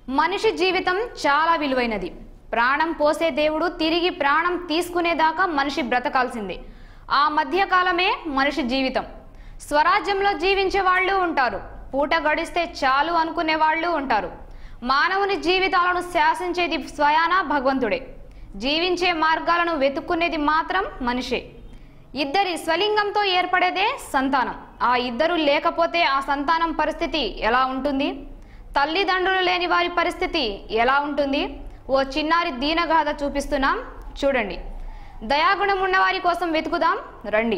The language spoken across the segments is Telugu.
మనిషి జీవితం చాలా విలువైనది ప్రాణం పోసే దేవుడు తిరిగి ప్రాణం తీసుకునేదాకా మనిషి బ్రతకాల్సిందే ఆ మధ్యకాలమే మనిషి జీవితం స్వరాజ్యంలో జీవించే వాళ్ళు ఉంటారు పూట గడిస్తే చాలు అనుకునే వాళ్ళు ఉంటారు మానవుని జీవితాలను శాసించేది స్వయాన భగవంతుడే జీవించే మార్గాలను వెతుక్కునేది మాత్రం మనిషే ఇద్దరి స్వలింగంతో ఏర్పడేదే సంతానం ఆ ఇద్దరు లేకపోతే ఆ సంతానం పరిస్థితి ఎలా ఉంటుంది తల్లిదండ్రులు లేని వారి పరిస్థితి ఎలా ఉంటుంది ఓ చిన్నారి దీనగాథ చూపిస్తున్నాం చూడండి దయాగుణం ఉన్న వారి కోసం వెతుకుదాం రండి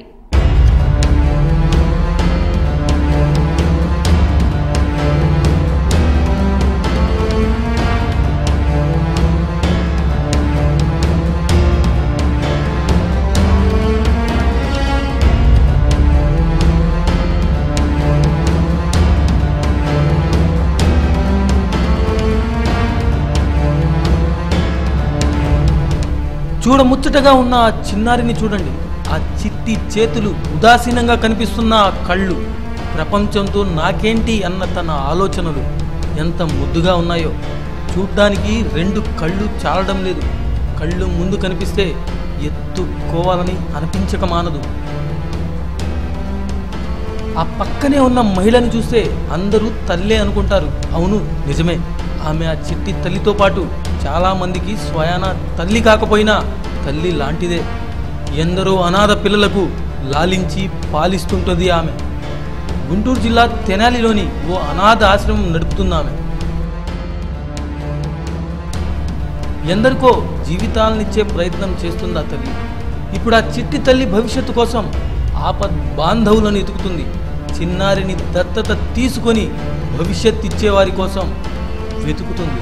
చూడముచ్చటగా ఉన్న ఆ చిన్నారిని చూడండి ఆ చిట్టి చేతులు ఉదాసీనంగా కనిపిస్తున్న ఆ కళ్ళు ప్రపంచంతో నాకేంటి అన్న తన ఆలోచనలు ఎంత ముద్దుగా ఉన్నాయో చూడ్డానికి రెండు కళ్ళు చాలడం లేదు కళ్ళు ముందు కనిపిస్తే ఎత్తుకోవాలని అనిపించక మానదు ఆ పక్కనే ఉన్న మహిళని చూస్తే అందరూ తల్లే అనుకుంటారు అవును నిజమే ఆమె ఆ చిట్టి తల్లితో పాటు చాలా మందికి స్వయాన తల్లి కాకపోయినా తల్లి లాంటిదే ఎందరో అనాథ పిల్లలకు లాలించి పాలిస్తుంటుంది ఆమె గుంటూరు జిల్లా తెనాలిలోని ఓ అనాథ ఆశ్రమం నడుపుతుంది ఆమె ఎందరికో జీవితాలనిచ్చే ప్రయత్నం చేస్తుంది ఆ తల్లి ఇప్పుడు ఆ చిట్టి తల్లి భవిష్యత్తు కోసం ఆపద్ బాంధవులను ఎతుకుతుంది చిన్నారిని దత్తత తీసుకొని భవిష్యత్ ఇచ్చేవారి కోసం వెతుకుతుంది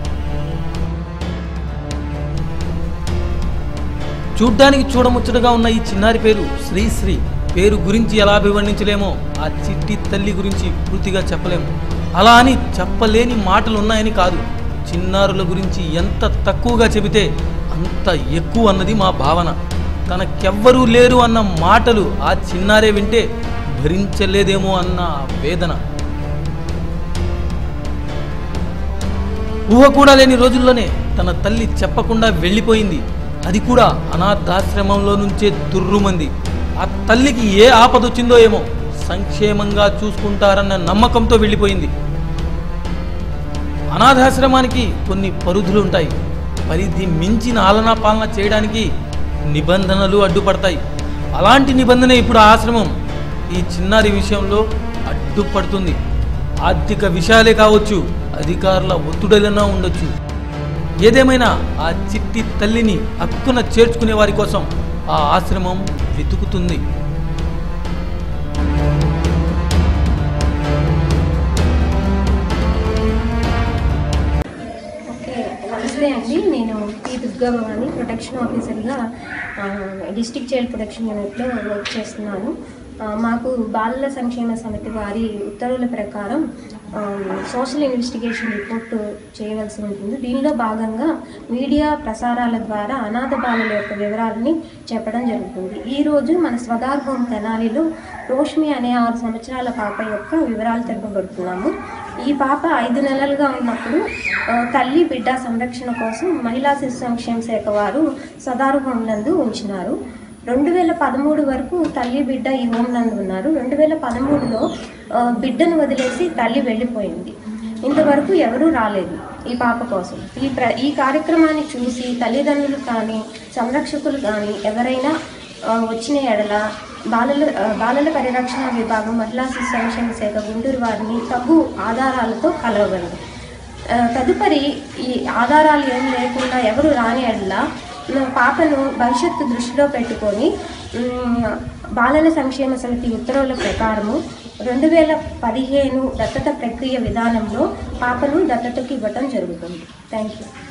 చూడ్డానికి చూడముచ్చటగా ఉన్న ఈ చిన్నారి పేరు శ్రీశ్రీ పేరు గురించి ఎలా అభివర్ణించలేమో ఆ చిట్టి తల్లి గురించి పూర్తిగా చెప్పలేము అలా అని చెప్పలేని మాటలు ఉన్నాయని కాదు చిన్నారుల గురించి ఎంత తక్కువగా చెబితే అంత ఎక్కువ అన్నది మా భావన తనకెవ్వరూ లేరు అన్న మాటలు ఆ చిన్నారే వింటే భరించలేదేమో అన్న వేదన ఊహ కూడా లేని రోజుల్లోనే తన తల్లి చెప్పకుండా వెళ్ళిపోయింది అది కూడా అనాథాశ్రమంలో నుంచే తుర్రుమంది ఆ తల్లికి ఏ ఆపదొచ్చిందో ఏమో సంక్షేమంగా చూసుకుంటారన్న నమ్మకంతో వెళ్ళిపోయింది అనాథాశ్రమానికి కొన్ని పరిధులు ఉంటాయి పరిధి మించిన ఆలనా పాలన చేయడానికి నిబంధనలు అడ్డుపడతాయి అలాంటి నిబంధన ఇప్పుడు ఆ ఆశ్రమం ఈ చిన్నారి విషయంలో అడ్డుపడుతుంది ఆర్థిక విషయాలే కావచ్చు అధికారుల ఒత్తిడిలైనా ఉండొచ్చు ఏదేమైనా ఆ చిట్టి తల్లిని హక్కున చేర్చుకునే వారి కోసం ఆ ఆశ్రమం వెతుకుతుంది ఓకే నమస్తే అండి నేను పి దుర్గాభవాని ప్రొటెక్షన్ ఆఫీసర్గా ఆ, డిస్ట్రిక్ట్ చైల్డ్ ప్రొటెక్షన్ యూనిట్లో వర్క్ చేస్తున్నాను ఆ, మాకు బాలల సంక్షేమ సమితి వారి ఉత్తర్వుల ప్రకారం ఆ, సోషల్ ఇన్వెస్టిగేషన్ రిపోర్ట్ చేయవలసి ఉంటుంది దీనిలో భాగంగా మీడియా ప్రసారాల ద్వారా అనాథ బాలల యొక్క వివరాలని చెప్పడం జరుగుతుంది ఈరోజు మన స్వదార్ హోమ్ తెనాలిలో రోష్మి అనే ఆరు సంవత్సరాల పాప యొక్క వివరాలు తెలుపబడుతున్నాము ఈ పాప ఐదు నెలలుగా ఉన్నప్పుడు ఆ, తల్లి బిడ్డ సంరక్షణ కోసం మహిళా శిశు సంక్షేమ శాఖ వారు సదారు హోం నందు ఉంచినారు రెండు వేల పదమూడు వరకు తల్లి బిడ్డ ఈ హోం నందు ఉన్నారు రెండు వేల పదమూడులో ఆ, బిడ్డను వదిలేసి తల్లి వెళ్ళిపోయింది ఇంతవరకు ఎవరూ రాలేదు ఈ పాప కోసం ఈ ప్ర ఈ కార్యక్రమాన్ని చూసి తల్లిదండ్రులు కానీ సంరక్షకులు కానీ ఎవరైనా ఆ, వచ్చిన ఎడల బాలల ఆ, బాలల పరిరక్షణ విభాగం మహిళా శిశు సంక్షేమ శాఖ గుంటూరు వారిని తగు ఆధారాలతో కలవగలరు ఆ, తదుపరి ఈ ఆధారాలు ఏం లేకుండా ఎవరు రాని ఎడల నా పాపను భవిష్యత్తు దృష్టిలో పెట్టుకొని ఉమ్, బాలల సంక్షేమ సమితి ఉత్తర్వుల ప్రకారము రెండు వేల పదిహేను దత్తత ప్రక్రియ విధానంలో పాపను దత్తతకి ఇవ్వటం జరుగుతుంది థ్యాంక్ యూ